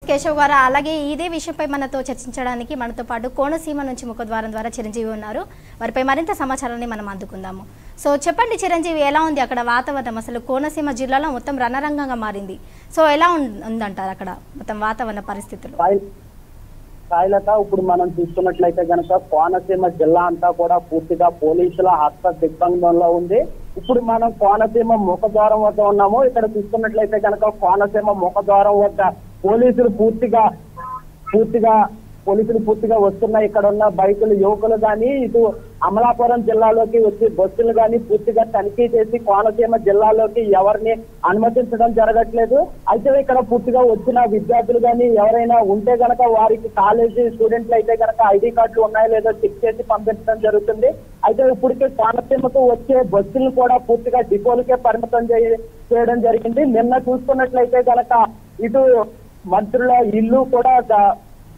కేశవ్ గారు అలాగే ఇదే విషయంపై మనతో చర్చించడానికి మనతో పాటు కోనసీమ నుంచి ముఖద్వారం ద్వారా చిరంజీవి ఉన్నారు వారిపై మరింత సమాచారాన్ని మనం అందుకుందాము సో చెప్పండి చిరంజీవి ఎలా ఉంది అక్కడ వాతావరణం అసలు కోనసీమ జిల్లాలో మొత్తం రణరంగంగా మారింది సో ఎలా ఉం- ఉందంటారు అక్కడ మొత్తం వాతావరణ పరిస్థితులు సాయి సాయిలత ఇప్పుడు మనం చూస్తున్నట్లయితే గనక కోనసీమ జిల్లా అంతా కూడా పూర్తిగా పోలీసుల హస్త దిగ్బంధంలో ఉంది ఇప్పుడు మనం కోనసీమ ముఖద్వారం వద్ద ఉన్నాము ఇక్కడ చూస్తున్నట్లయితే గనక కోనసీమ ముఖద్వారం వద్ద పోలీసులు పూర్తిగా పూర్తిగా పోలీసులు పూర్తిగా వస్తున్నాయి ఇక్కడ ఉన్న బైకులు యువకులు కానీ ఇటు అమలాపురం జిల్లాలోకి వచ్చి బస్సులు కానీ పూర్తిగా తనిఖీ చేసి కోనసీమ జిల్లాలోకి ఎవరిని అనుమతించడం జరగట్లేదు అయితే ఇక్కడ పూర్తిగా వచ్చిన విద్యార్థులు కానీ ఎవరైనా ఉంటే గనక వారికి కాలేజీ స్టూడెంట్లు అయితే గనక ఐడి కార్డులు ఉన్నాయో లేదో చెక్ చేసి పంపించడం జరుగుతుంది అయితే ఇప్పటికే కోనసీమకు వచ్చే బస్సులు కూడా పూర్తిగా డిపోలకే పరిమితం చేయ- చేయడం జరిగింది నిన్న చూసుకున్నట్లయితే గనక ఇటు మంత్రుల ఇల్లు కూడా గ-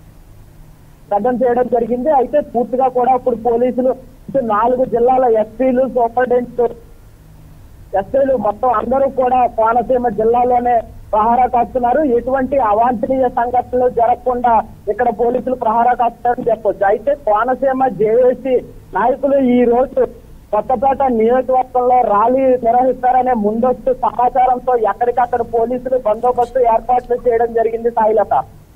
దగ్ధం చేయడం జరిగింది అయితే పూర్తిగా కూడా ఇప్పుడు పోలీసులు ఇటు నాలుగు జిల్లాల ఎస్పీలు సూపరింటెండెంట్ ఎస్పీలు మొత్తం అందరూ కూడా కోనసీమ జిల్లాలోనే ప్రహారా కాస్తున్నారు ఎటువంటి అవాంఛనీయ సంఘటనలు జరగకుండా ఇక్కడ పోలీసులు ప్రహారా కాస్తారని చెప్పొచ్చు అయితే కోనసీమ జేఏసీ నాయకులు ఈ రోజు కొత్తపేట నియోజకవర్గంలో ర్యాలీ నిర్వహిస్తారనే ముందస్తు సమాచారంతో ఎక్కడికక్కడ పోలీసులు బందోబస్తు ఏర్పాట్లు చేయడం జరిగింది సాయిలత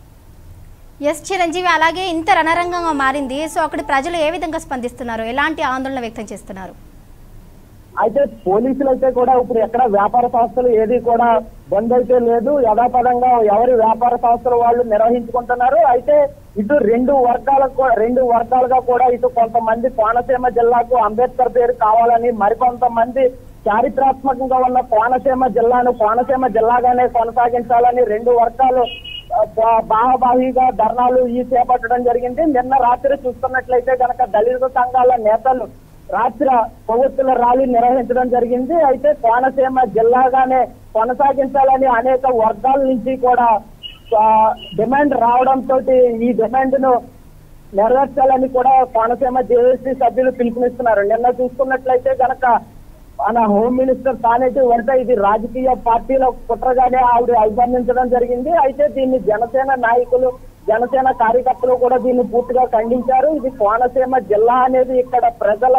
ఎస్ చిరంజీవి అలాగే ఇంత రణరంగంగా మారింది సో అక్కడి ప్రజలు ఏ విధంగా స్పందిస్తున్నారు ఎలాంటి ఆందోళన వ్యక్తం చేస్తున్నారు అయితే పోలీసులు అయితే కూడా ఇప్పుడు ఎక్కడ వ్యాపార సంస్థలు ఏది కూడా బంద్ అయితే లేదు యథాపదంగా ఎవరి వ్యాపార సంస్థలు వాళ్ళు నిర్వహించుకుంటున్నారు అయితే ఇటు రెండు వర్గాలకు కూడా- రెండు వర్గాలుగా కూడా ఇటు కొంతమంది కోనసీమ జిల్లాకు అంబేద్కర్ పేరు కావాలని మరికొంతమంది చారిత్రాత్మకంగా ఉన్న కోనసీమ జిల్లాను కోనసీమ జిల్లాగానే కొనసాగించాలని రెండు వర్గాలు ఆ, బా- బాహాబాహిగా ధర్నాలు ఈ చేపట్టడం జరిగింది నిన్న రాత్రి చూస్తున్నట్లయితే గనక దళిత సంఘాల నేతలు రాత్రి కొవ్వొత్తుల ర్యాలీ నిర్వహించడం జరిగింది అయితే కోనసీమ జిల్లాగానే కొనసాగించాలని అనేక వర్గాల నుంచి కూడా ఆ, డిమాండ్ రావడంతో ఈ డిమాండ్ ను నెరవేర్చాలని కూడా కోనసీమ జేఏసీ సభ్యులు పిలుపునిస్తున్నారు నిన్న చూసుకున్నట్లయితే గనక మన హోమ్ మినిస్టర్ తానేటి వెంట ఇది రాజకీయ పార్టీల కుట్రగానే ఆవిడ అభివర్ణించడం జరిగింది అయితే దీన్ని జనసేన నాయకులు జనసేన కార్యకర్తలు కూడా దీన్ని పూర్తిగా ఖండించారు ఇది కోనసీమ జిల్లా అనేది ఇక్కడ ప్రజల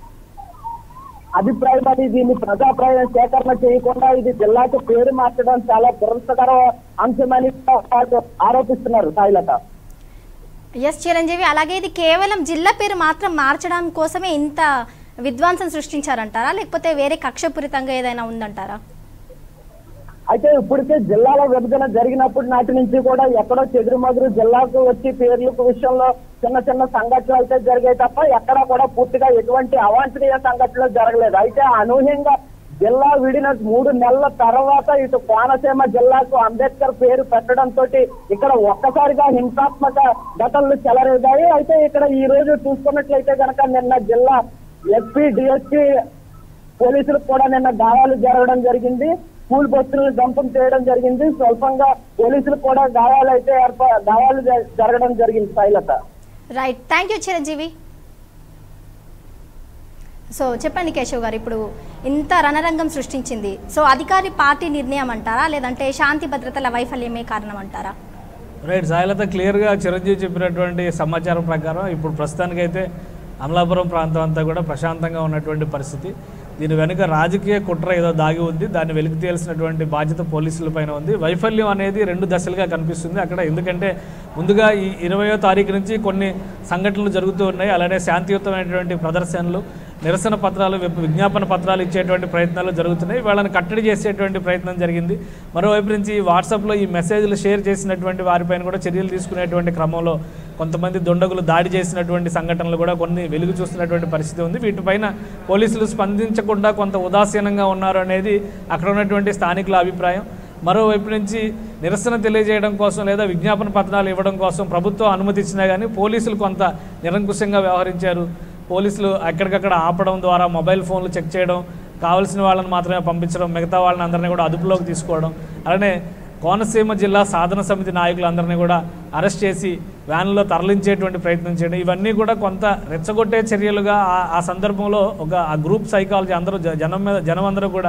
అభిప్రాయం అని దీన్ని ప్రజాప్రాయం సేకరణ చేయకుండా ఇది జిల్లాకు పేరు మార్చడం చాలా దురదృష్టకర అంశమని వాళ్ళు ఆరోపిస్తున్నారు సాయిలత ఎస్ చిరంజీవి అలాగే ఇది కేవలం జిల్లా పేరు మాత్రం మార్చడం కోసమే ఇంత విధ్వంసం సృష్టించారంటారా లేకపోతే వేరే కక్షపూరితంగా ఏదైనా ఉందంటారా అయితే ఇప్పటికే జిల్లాల విభజన జరిగినప్పటి నాటి నుంచి కూడా ఎక్కడో చెదురుమదురు జిల్లాకు వచ్చి పేర్లకు విషయంలో చిన్న చిన్న సంఘటనలు అయితే జరిగాయి తప్ప ఎక్కడా కూడా పూర్తిగా ఎటువంటి అవాంఛనీయ సంఘటనలు జరగలేదు అయితే అనూహ్యంగా జిల్లా విడిన మూడు నెలల తర్వాత ఇటు కోనసీమ జిల్లాకు అంబేద్కర్ పేరు పెట్టడంతో ఇక్కడ ఒక్కసారిగా హింసాత్మక ఘటనలు చెలరేగాయి అయితే ఇక్కడ ఈ రోజు చూసుకున్నట్లయితే కనుక నిన్న జిల్లా ఎస్పీ డిఎస్పీ పోలీసులకు కూడా నిన్న గాయాలు జరగడం జరిగింది స్కూల్ బస్సులను దంపం చేయడం జరిగింది స్వల్పంగా పోలీసులకు కూడా గాయాలు అయితే ఏర్ప గాయాలు జ- జరగడం జరిగింది Shailata right thank you Chiranjeevi so చెప్పండి కేశవ్ గారు ఇప్పుడు ఇంత రణరంగం సృష్టించింది సో అధికారి పార్టీ నిర్ణయం అంటారా లేదంటే శాంతి భద్రతల వైఫల్యమే కారణం అంటారా రైట్ సాయిలత క్లియర్గా చిరంజీవి చెప్పినటువంటి సమాచారం ప్రకారం ఇప్పుడు ప్రస్తుతానికైతే అమలాపురం ప్రాంతం అంతా కూడా ప్రశాంతంగా ఉన్నటువంటి పరిస్థితి దీని వెనుక రాజకీయ కుట్ర ఏదో దాగి ఉంది దాన్ని వెలికి తీయాల్సినటువంటి బాధ్యత పోలీసుల పైన ఉంది వైఫల్యం అనేది రెండు దశలుగా కనిపిస్తుంది అక్కడ ఎందుకంటే ముందుగా ఈ ఇరవయో తారీఖు నుంచి కొన్ని సంఘటనలు జరుగుతూ ఉన్నాయి అలానే శాంతియుతమైనటువంటి ప్రదర్శనలు నిరసన పత్రాలు విప్- విజ్ఞాపన పత్రాలు ఇచ్చేటువంటి ప్రయత్నాలు జరుగుతున్నాయి వాళ్ళని కట్టడి చేసేటువంటి ప్రయత్నం జరిగింది మరోవైపు నుంచి వాట్సాప్లో ఈ మెసేజ్లు షేర్ చేసినటువంటి వారిపైన కూడా చర్యలు తీసుకునేటువంటి క్రమంలో కొంతమంది దుండగులు దాడి చేసినటువంటి సంఘటనలు కూడా కొన్ని వెలుగు చూస్తున్నటువంటి పరిస్థితి ఉంది వీటిపైన పోలీసులు స్పందించకుండా కొంత ఉదాసీనంగా ఉన్నారు అనేది అక్కడ ఉన్నటువంటి స్థానికుల అభిప్రాయం మరోవైపు నుంచి నిరసన తెలియజేయడం కోసం లేదా విజ్ఞాపన పత్రాలు ఇవ్వడం కోసం ప్రభుత్వం అనుమతి ఇచ్చినా కానీ పోలీసులు కొంత నిరంకుశంగా వ్యవహరించారు పోలీసులు ఎక్కడికక్కడ ఆపడం ద్వారా మొబైల్ ఫోన్లు చెక్ చేయడం కావలసిన వాళ్ళని మాత్రమే పంపించడం మిగతా వాళ్ళని అందరినీ కూడా అదుపులోకి తీసుకోవడం అలానే కోనసీమ జిల్లా సాధన సమితి నాయకులందరినీ కూడా అరెస్ట్ చేసి వ్యాన్లో తరలించేటువంటి ప్రయత్నం చేయడం ఇవన్నీ కూడా కొంత రెచ్చగొట్టే చర్యలుగా ఆ- ఆ సందర్భంలో ఒక ఆ గ్రూప్ సైకాలజీ అందరూ జ- జనం మీద జనం అందరూ కూడా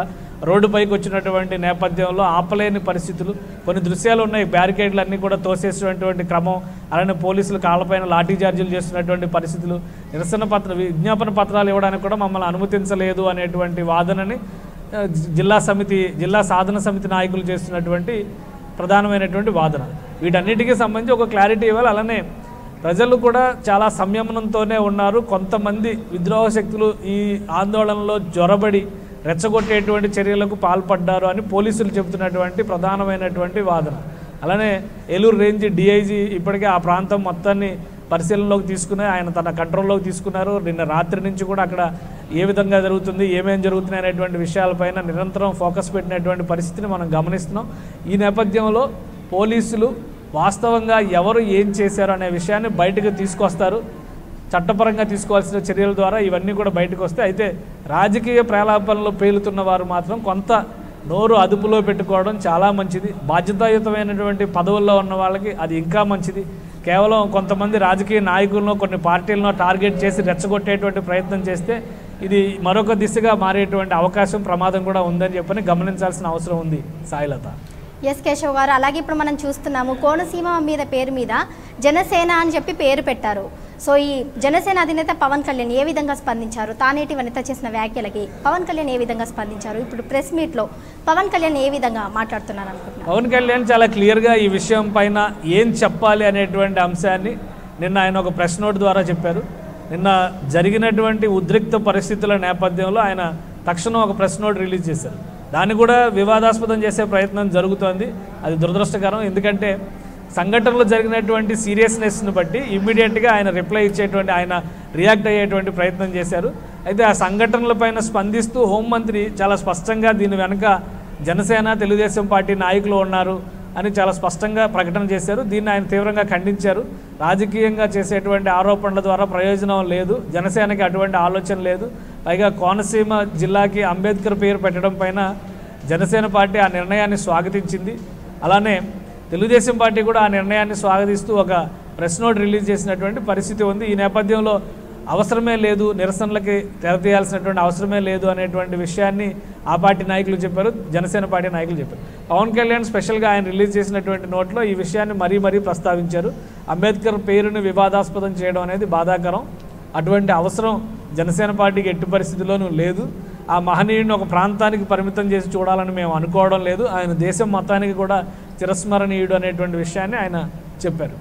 రోడ్డుపైకి వచ్చినటువంటి నేపథ్యంలో ఆపలేని పరిస్థితులు కొన్ని దృశ్యాలు ఉన్నాయి బ్యారికేడ్లు అన్నీ కూడా తోసేసినటువంటి క్రమం అలానే పోలీసులు కాళ్ళపైన లాఠీ చార్జీలు చేస్తున్నటువంటి పరిస్థితులు నిరసన పత్ర విజ్ఞాపన పత్రాలు ఇవ్వడానికి కూడా మమ్మల్ని అనుమతించలేదు అనేటువంటి వాదనని ఆ, జిల్లా సమితి జిల్లా సాధన సమితి నాయకులు చేస్తున్నటువంటి ప్రధానమైనటువంటి వాదన వీటన్నిటికీ సంబంధించి ఒక క్లారిటీ ఇవ్వాలి అలానే ప్రజలు కూడా చాలా సంయమనంతోనే ఉన్నారు కొంతమంది విద్రోహ శక్తులు ఈ ఆందోళనలో జ్వరబడి రెచ్చగొట్టేటువంటి చర్యలకు పాల్పడ్డారు అని పోలీసులు చెబుతున్నటువంటి ప్రధానమైనటువంటి వాదన అలానే ఏలూరు రేంజ్ డిఐజీ ఇప్పటికే ఆ ప్రాంతం మొత్తాన్ని పరిశీలనలోకి తీసుకుని ఆయన తన కంట్రోల్లోకి తీసుకున్నారు నిన్న రాత్రి నుంచి కూడా అక్కడ ఏ విధంగా జరుగుతుంది ఏమేం జరుగుతున్నాయి అనేటువంటి విషయాలపైన నిరంతరం ఫోకస్ పెట్టినటువంటి పరిస్థితిని మనం గమనిస్తున్నాం ఈ నేపథ్యంలో పోలీసులు వాస్తవంగా ఎవరు ఏం చేశారు అనే విషయాన్ని బయటకు తీసుకొస్తారు చట్టపరంగా తీసుకోవాల్సిన చర్యల ద్వారా ఇవన్నీ కూడా బయటకు వస్తాయి అయితే రాజకీయ ప్రేలాపనలో పేలుతున్న వారు మాత్రం కొంత నోరు అదుపులో పెట్టుకోవడం చాలా మంచిది బాధ్యతాయుతమైనటువంటి పదవుల్లో ఉన్న వాళ్ళకి అది ఇంకా మంచిది కేవలం కొంతమంది రాజకీయ నాయకులను కొన్ని పార్టీలను టార్గెట్ చేసి రెచ్చగొట్టేటువంటి ప్రయత్నం చేస్తే ఇది మరొక దిశగా మారేటువంటి అవకాశం ప్రమాదం కూడా ఉందని చెప్పని గమనించాల్సిన అవసరం ఉంది సాయిలత ఎస్ కేశవ్ గారు అలాగే ఇప్పుడు మనం చూస్తున్నాము కోనసీమ మీద పేరు మీద జనసేన అని చెప్పి పేరు పెట్టారు సో ఈ జనసేన అధినేత పవన్ కళ్యాణ్ ఏ విధంగా స్పందించారు తానేటి వనిత చేసిన వ్యాఖ్యలకి పవన్ కళ్యాణ్ ఏ విధంగా స్పందించారు ఇప్పుడు ప్రెస్ మీట్లో పవన్ కళ్యాణ్ ఏ విధంగా మాట్లాడుతున్నారు అనుకుంటున్నారు పవన్ కళ్యాణ్ చాలా క్లియర్గా ఈ విషయం పైన ఏం చెప్పాలి అనేటువంటి అంశాన్ని నిన్న ఆయన ఒక ప్రెస్ నోట్ ద్వారా చెప్పారు నిన్న జరిగినటువంటి ఉద్రిక్త పరిస్థితుల నేపథ్యంలో ఆయన తక్షణం ఒక ప్రెస్ నోట్ రిలీజ్ చేశారు దాన్ని కూడా వివాదాస్పదం చేసే ప్రయత్నం జరుగుతోంది అది దురదృష్టకరం ఎందుకంటే సంఘటనలో జరిగినటువంటి సీరియస్నెస్ని బట్టి ఇమ్మీడియట్గా ఆయన రిప్లై ఇచ్చేటువంటి ఆయన రియాక్ట్ అయ్యేటువంటి ప్రయత్నం చేశారు అయితే ఆ సంఘటనలపైన స్పందిస్తూ హోంమంత్రి చాలా స్పష్టంగా దీని వెనక జనసేన తెలుగుదేశం పార్టీ నాయకులు ఉన్నారు అని చాలా స్పష్టంగా ప్రకటన చేశారు దీన్ని ఆయన తీవ్రంగా ఖండించారు రాజకీయంగా చేసేటువంటి ఆరోపణల ద్వారా ప్రయోజనం లేదు జనసేనకి అటువంటి ఆలోచన లేదు పైగా కోనసీమ జిల్లాకి అంబేద్కర్ పేరు పెట్టడం పైన జనసేన పార్టీ ఆ నిర్ణయాన్ని స్వాగతించింది అలానే తెలుగుదేశం పార్టీ కూడా ఆ నిర్ణయాన్ని స్వాగతిస్తూ ఒక ప్రెస్ నోట్ రిలీజ్ చేసినటువంటి పరిస్థితి ఉంది ఈ నేపథ్యంలో అవసరమే లేదు నిరసనలకి తెరతీయాల్సినటువంటి అవసరమే లేదు అనేటువంటి విషయాన్ని ఆ పార్టీ నాయకులు చెప్పారు జనసేన పార్టీ నాయకులు చెప్పారు పవన్ కళ్యాణ్ స్పెషల్గా ఆయన రిలీజ్ చేసినటువంటి నోట్లో ఈ విషయాన్ని మరీ మరీ ప్రస్తావించారు అంబేద్కర్ పేరుని వివాదాస్పదం చేయడం అనేది బాధాకరం అటువంటి అవసరం జనసేన పార్టీకి ఎట్టి పరిస్థితుల్లోనూ లేదు ఆ మహనీయుడిని ఒక ప్రాంతానికి పరిమితం చేసి చూడాలని మేము అనుకోవడం లేదు ఆయన దేశం మొత్తానికి కూడా చిరస్మరణీయుడు అనేటువంటి విషయాన్ని ఆయన చెప్పారు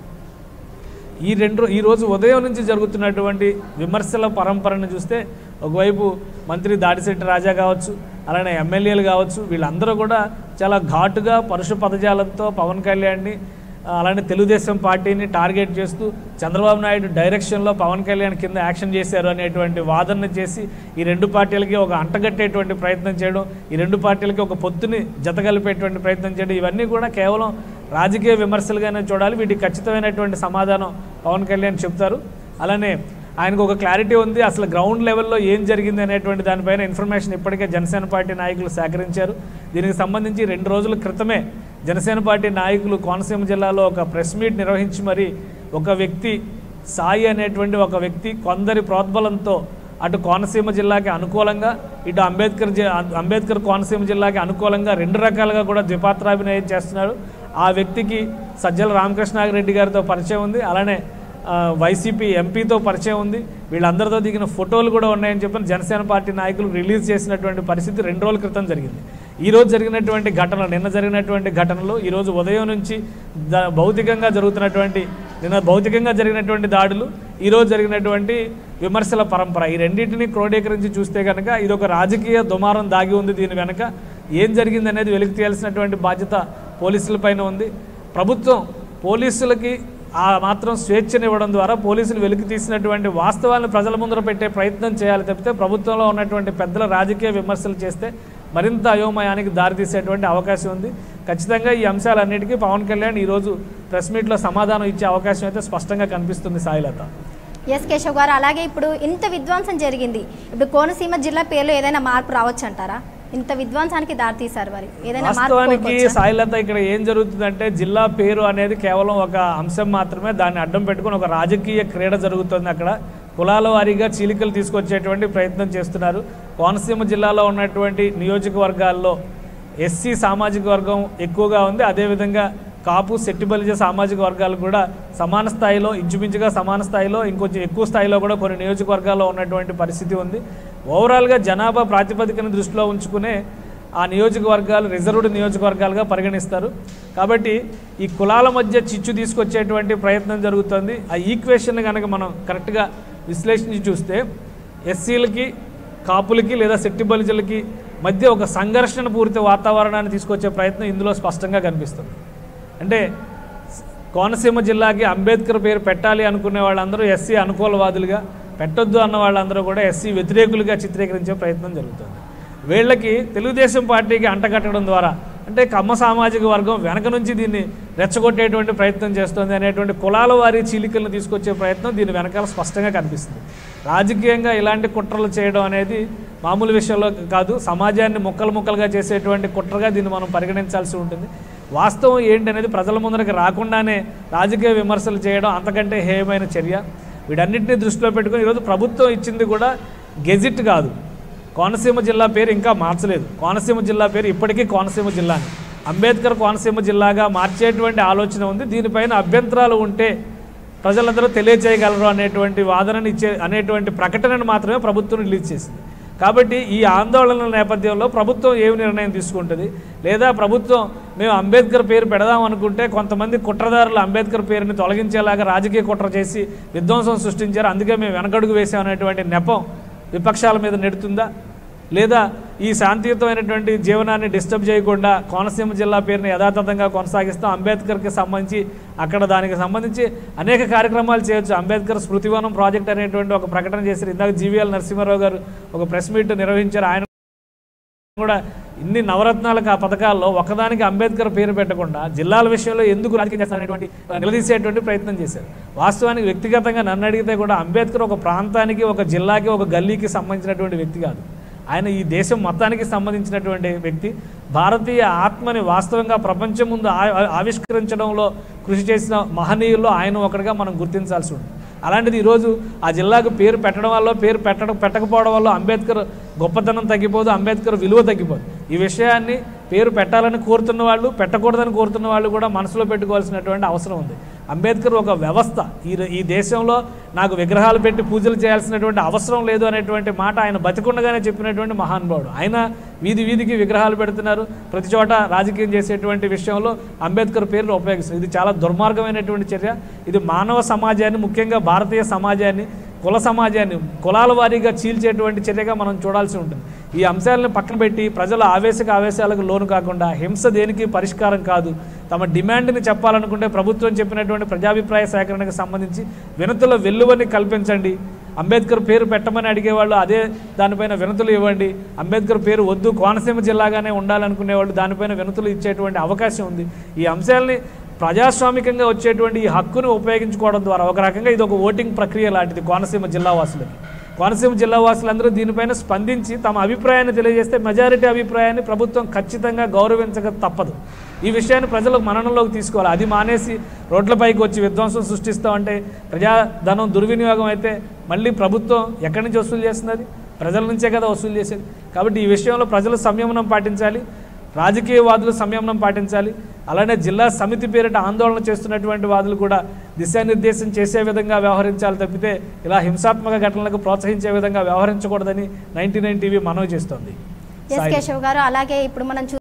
ఈ రెండు రో- ఈ రోజు ఉదయం నుంచి జరుగుతున్నటువంటి విమర్శల పరంపరను చూస్తే ఒకవైపు మంత్రి దాడిశెట్టి రాజా కావచ్చు అలానే ఎమ్మెల్యేలు కావచ్చు వీళ్ళందరూ కూడా చాలా ఘాటుగా పరుష పదజాలంతో పవన్ కళ్యాణ్ని ఆ, అలానే తెలుగుదేశం పార్టీని టార్గెట్ చేస్తూ చంద్రబాబు నాయుడు డైరెక్షన్లో పవన్ కళ్యాణ్ కింద యాక్షన్ చేశారు అనేటువంటి వాదన చేసి ఈ రెండు పార్టీలకి ఒక అంటగట్టేటువంటి ప్రయత్నం చేయడం ఈ రెండు పార్టీలకి ఒక పొత్తుని జతగలిపేటువంటి ప్రయత్నం చేయడం ఇవన్నీ కూడా కేవలం రాజకీయ విమర్శలుగానే చూడాలి వీటికి ఖచ్చితమైనటువంటి సమాధానం పవన్ కళ్యాణ్ చెప్తారు అలానే ఆయనకు ఒక క్లారిటీ ఉంది అసలు గ్రౌండ్ లెవెల్లో ఏం జరిగింది అనేటువంటి దానిపైన ఇన్ఫర్మేషన్ ఇప్పటికే జనసేన పార్టీ నాయకులు సేకరించారు దీనికి సంబంధించి రెండు రోజుల క్రితమే జనసేన పార్టీ నాయకులు కోనసీమ జిల్లాలో ఒక ప్రెస్ మీట్ నిర్వహించి మరి ఒక వ్యక్తి సాయి అనేటువంటి ఒక వ్యక్తి కొందరి ప్రోద్బలంతో అటు కోనసీమ జిల్లాకి అనుకూలంగా ఇటు అంబేద్కర్ జి- అంబేద్కర్ కోనసీమ జిల్లాకి అనుకూలంగా రెండు రకాలుగా కూడా ద్విపాత్రాభినయం చేస్తున్నారు ఆ వ్యక్తికి సజ్జల రామకృష్ణారెడ్డి గారితో పరిచయం ఉంది అలానే ఆ, వైసీపీ ఎంపీతో పరిచయం ఉంది వీళ్ళందరితో దిగిన ఫోటోలు కూడా ఉన్నాయని చెప్పి జనసేన పార్టీ నాయకులు రిలీజ్ చేసినటువంటి పరిస్థితి రెండు రోజుల క్రితం జరిగింది ఈ రోజు జరిగినటువంటి ఘటనలు నిన్న జరిగినటువంటి ఘటనలు ఈ రోజు ఉదయం నుంచి ద- భౌతికంగా జరుగుతున్నటువంటి నిన్న భౌతికంగా జరిగినటువంటి దాడులు ఈ రోజు జరిగినటువంటి విమర్శల పరంపర ఈ రెండింటిని క్రోడీకరించి చూస్తే కనుక ఇది ఒక రాజకీయ దుమారం దాగి ఉంది దీని వెనక ఏం జరిగింది అనేది వెలికి తీయాల్సినటువంటి బాధ్యత పోలీసులపైన ఉంది ప్రభుత్వం పోలీసులకి ఆ మాత్రం స్వేచ్ఛనివ్వడం ద్వారా పోలీసులు వెలికి తీసినటువంటి వాస్తవాలను ప్రజల ముందర పెట్టే ప్రయత్నం చేయాలి తప్పితే ప్రభుత్వంలో ఉన్నటువంటి పెద్దల రాజకీయ విమర్శలు చేస్తే మరింత అయోమయానికి దారితీసేటువంటి అవకాశం ఉంది ఖచ్చితంగా ఈ అంశాలన్నిటికీ పవన్ కళ్యాణ్ ఈరోజు ప్రెస్ మీట్లో సమాధానం ఇచ్చే అవకాశం అయితే స్పష్టంగా కనిపిస్తుంది సాయిలత ఎస్ కేశవ్ గారు అలాగే ఇప్పుడు ఇంత విధ్వంసం జరిగింది ఇప్పుడు కోనసీమ జిల్లా పేరులో ఏదైనా మార్పు రావచ్చు అంటారా ఇంత విధ్వంసానికి దారితీశారు మరి ఏదైనా మార్పు వాస్తవానికి కోరుకోవచ్చా? సాయిలత ఇక్కడ ఏం జరుగుతుందంటే జిల్లా పేరు అనేది కేవలం ఒక అంశం మాత్రమే దాన్ని అడ్డం పెట్టుకుని ఒక రాజకీయ క్రీడ జరుగుతుంది అక్కడ కులాల వారీగా చీలికలు తీసుకొచ్చేటువంటి ప్రయత్నం చేస్తున్నారు కోనసీమ జిల్లాలో ఉన్నటువంటి నియోజకవర్గాల్లో ఎస్సీ సామాజిక వర్గం ఎక్కువగా ఉంది అదేవిధంగా కాపు సెట్టిబలిజ సామాజిక వర్గాలు కూడా సమాన స్థాయిలో ఇంచుమించుగా సమాన స్థాయిలో ఇంకొంచెం ఎక్కువ స్థాయిలో కూడా కొన్ని నియోజకవర్గాల్లో ఉన్నటువంటి పరిస్థితి ఉంది ఓవరాల్గా జనాభా ప్రాతిపదికను దృష్టిలో ఉంచుకునే ఆ నియోజకవర్గాలు రిజర్వ్డ్ నియోజకవర్గాలుగా పరిగణిస్తారు కాబట్టి ఈ కులాల మధ్య చిచ్చు తీసుకొచ్చేటువంటి ప్రయత్నం జరుగుతుంది ఆ ఈక్వేషన్ కనుక మనం కరెక్ట్గా విశ్లేషించి చూస్తే ఎస్సీలకి కాపులకి లేదా శెట్టి బలిజలకి మధ్య ఒక సంఘర్షణ పూరిత వాతావరణాన్ని తీసుకొచ్చే ప్రయత్నం ఇందులో స్పష్టంగా కనిపిస్తుంది అంటే కోనసీమ జిల్లాకి అంబేద్కర్ పేరు పెట్టాలి అనుకునే వాళ్ళందరూ ఎస్సీ అనుకూలవాదులుగా పెట్టొద్దు అన్న వాళ్ళందరూ కూడా ఎస్సీ వ్యతిరేకులుగా చిత్రీకరించే ప్రయత్నం జరుగుతుంది వీళ్ళకి తెలుగుదేశం పార్టీకి అంటగట్టడం ద్వారా అంటే కమ్మ సామాజిక వర్గం వెనక నుంచి దీన్ని రెచ్చగొట్టేటువంటి ప్రయత్నం చేస్తుంది అనేటువంటి కులాల వారి చీలికలను తీసుకొచ్చే ప్రయత్నం దీని వెనకాల స్పష్టంగా కనిపిస్తుంది రాజకీయంగా ఇలాంటి కుట్రలు చేయడం అనేది మామూలు విషయంలో కాదు సమాజాన్ని ముక్కలు ముక్కలుగా చేసేటువంటి కుట్రగా దీన్ని మనం పరిగణించాల్సి ఉంటుంది వాస్తవం ఏంటి అనేది ప్రజల ముందరికి రాకుండానే రాజకీయ విమర్శలు చేయడం అంతకంటే హేయమైన చర్య వీటన్నిటిని దృష్టిలో పెట్టుకుని ఈరోజు ప్రభుత్వం ఇచ్చింది కూడా గెజిట్ కాదు కోనసీమ జిల్లా పేరు ఇంకా మార్చలేదు కోనసీమ జిల్లా పేరు ఇప్పటికీ కోనసీమ జిల్లాని అంబేద్కర్ కోనసీమ జిల్లాగా మార్చేటువంటి ఆలోచన ఉంది దీనిపైన అభ్యంతరాలు ఉంటే ప్రజలందరూ తెలియజేయగలరు అనేటువంటి వాదనని ఇచ్చే అనేటువంటి ప్రకటనను మాత్రమే ప్రభుత్వం రిలీజ్ చేసింది కాబట్టి ఈ ఆందోళనల నేపథ్యంలో ప్రభుత్వం ఏమి నిర్ణయం తీసుకుంటుంది లేదా ప్రభుత్వం మేము అంబేద్కర్ పేరు పెడదాం అనుకుంటే కొంతమంది కుట్రదారులు అంబేద్కర్ పేరుని తొలగించేలాగా రాజకీయ కుట్ర చేసి విధ్వంసం సృష్టించారు అందుకే మేము వెనకడుగు వేసాం అనేటువంటి నెపం విపక్షాల మీద నెడుతుందా లేదా ఈ శాంతియుతమైనటువంటి జీవనాన్ని డిస్టర్బ్ చేయకుండా కోనసీమ జిల్లా పేరుని యథాతథంగా కొనసాగిస్తాం అంబేద్కర్కి సంబంధించి అక్కడ దానికి సంబంధించి అనేక కార్యక్రమాలు చేయొచ్చు అంబేద్కర్ స్మృతివనం ప్రాజెక్ట్ అనేటువంటి ఒక ప్రకటన చేశారు ఇందాక జీవీఎల్ నరసింహారావు గారు ఒక ప్రెస్ మీట్ నిర్వహించారు ఆయన కూడా ఇన్ని నవరత్నాలకు ఆ పథకాల్లో ఒకదానికి అంబేద్కర్ పేరు పెట్టకుండా జిల్లాల విషయంలో ఎందుకు రాజకీయం చేస్తారనేటువంటి నిలదీసేటువంటి ప్రయత్నం చేశారు వాస్తవానికి వ్యక్తిగతంగా నన్ను అడిగితే కూడా అంబేద్కర్ ఒక ప్రాంతానికి ఒక జిల్లాకి ఒక గల్లీకి సంబంధించినటువంటి వ్యక్తి కాదు ఆయన ఈ దేశం మొత్తానికి సంబంధించినటువంటి వ్యక్తి భారతీయ ఆత్మని వాస్తవంగా ప్రపంచం ముందు ఆ- ఆవిష్కరించడంలో కృషి చేసిన మహనీయుల్లో ఆయన ఒకటిగా మనం గుర్తించాల్సి ఉంది అలాంటిది ఈరోజు ఆ జిల్లాకు పేరు పెట్టడం వల్ల పేరు పెట్టడం పెట్టకపోవడం వల్ల అంబేద్కర్ గొప్పతనం తగ్గిపోదు అంబేద్కర్ విలువ తగ్గిపోదు ఈ విషయాన్ని పేరు పెట్టాలని కోరుతున్న వాళ్ళు పెట్టకూడదని కోరుతున్న వాళ్ళు కూడా మనసులో పెట్టుకోవాల్సినటువంటి అవసరం ఉంది అంబేద్కర్ ఒక వ్యవస్థ ఈ ఈ దేశంలో నాకు విగ్రహాలు పెట్టి పూజలు చేయాల్సినటువంటి అవసరం లేదు అనేటువంటి మాట ఆయన బతికుండగానే చెప్పినటువంటి మహానుభావుడు ఆయన వీధి వీధికి విగ్రహాలు పెడుతున్నారు ప్రతి చోట రాజకీయం చేసేటువంటి విషయంలో అంబేద్కర్ పేరును ఉపయోగిస్తారు ఇది చాలా దుర్మార్గమైనటువంటి చర్య ఇది మానవ సమాజాన్ని ముఖ్యంగా భారతీయ సమాజాన్ని కుల సమాజాన్ని కులాల వారీగా చీల్చేటువంటి చర్యగా మనం చూడాల్సి ఉంటుంది ఈ అంశాలను పక్కన పెట్టి ప్రజల ఆవేశక ఆవేశాలకు లోను కాకుండా హింస దేనికి పరిష్కారం కాదు తమ డిమాండ్ని చెప్పాలనుకుంటే ప్రభుత్వం చెప్పినటువంటి ప్రజాభిప్రాయ సేకరణకు సంబంధించి వినతుల వెల్లువని కల్పించండి అంబేద్కర్ పేరు పెట్టమని అడిగేవాళ్ళు అదే దానిపైన వినతులు ఇవ్వండి అంబేద్కర్ పేరు వద్దు కోనసీమ జిల్లాగానే ఉండాలనుకునేవాళ్ళు దానిపైన వినతులు ఇచ్చేటువంటి అవకాశం ఉంది ఈ అంశాలని ప్రజాస్వామికంగా వచ్చేటువంటి ఈ హక్కును ఉపయోగించుకోవడం ద్వారా ఒక రకంగా ఇది ఒక ఓటింగ్ ప్రక్రియ లాంటిది కోనసీమ జిల్లా వాసులకి కోనసీమ జిల్లా వాసులందరూ దీనిపైన స్పందించి తమ అభిప్రాయాన్ని తెలియజేస్తే మెజారిటీ అభిప్రాయాన్ని ప్రభుత్వం ఖచ్చితంగా గౌరవించక తప్పదు ఈ విషయాన్ని ప్రజలకు మననంలోకి తీసుకోవాలి అది మానేసి రోడ్లపైకి వచ్చి విధ్వంసం సృష్టిస్తామంటే ప్రజాధనం దుర్వినియోగం అయితే మళ్ళీ ప్రభుత్వం ఎక్కడి నుంచి వసూలు చేస్తున్నది ప్రజల నుంచే కదా వసూలు చేసేది కాబట్టి ఈ విషయంలో ప్రజలు సంయమనం పాటించాలి రాజకీయవాదులు సంయమనం పాటించాలి అలానే జిల్లా సమితి పేరిట ఆందోళన చేస్తున్నటువంటి వాదులు కూడా దిశానిర్దేశం చేసే విధంగా వ్యవహరించాలి తప్పితే ఇలా హింసాత్మక ఘటనలకు ప్రోత్సహించే విధంగా వ్యవహరించకూడదని నైన్టీ నైన్ టీవీ మనవి చేస్తోంది ఎస్ కేశవ్ గారు అలాగే ఇప్పుడు మనం చూ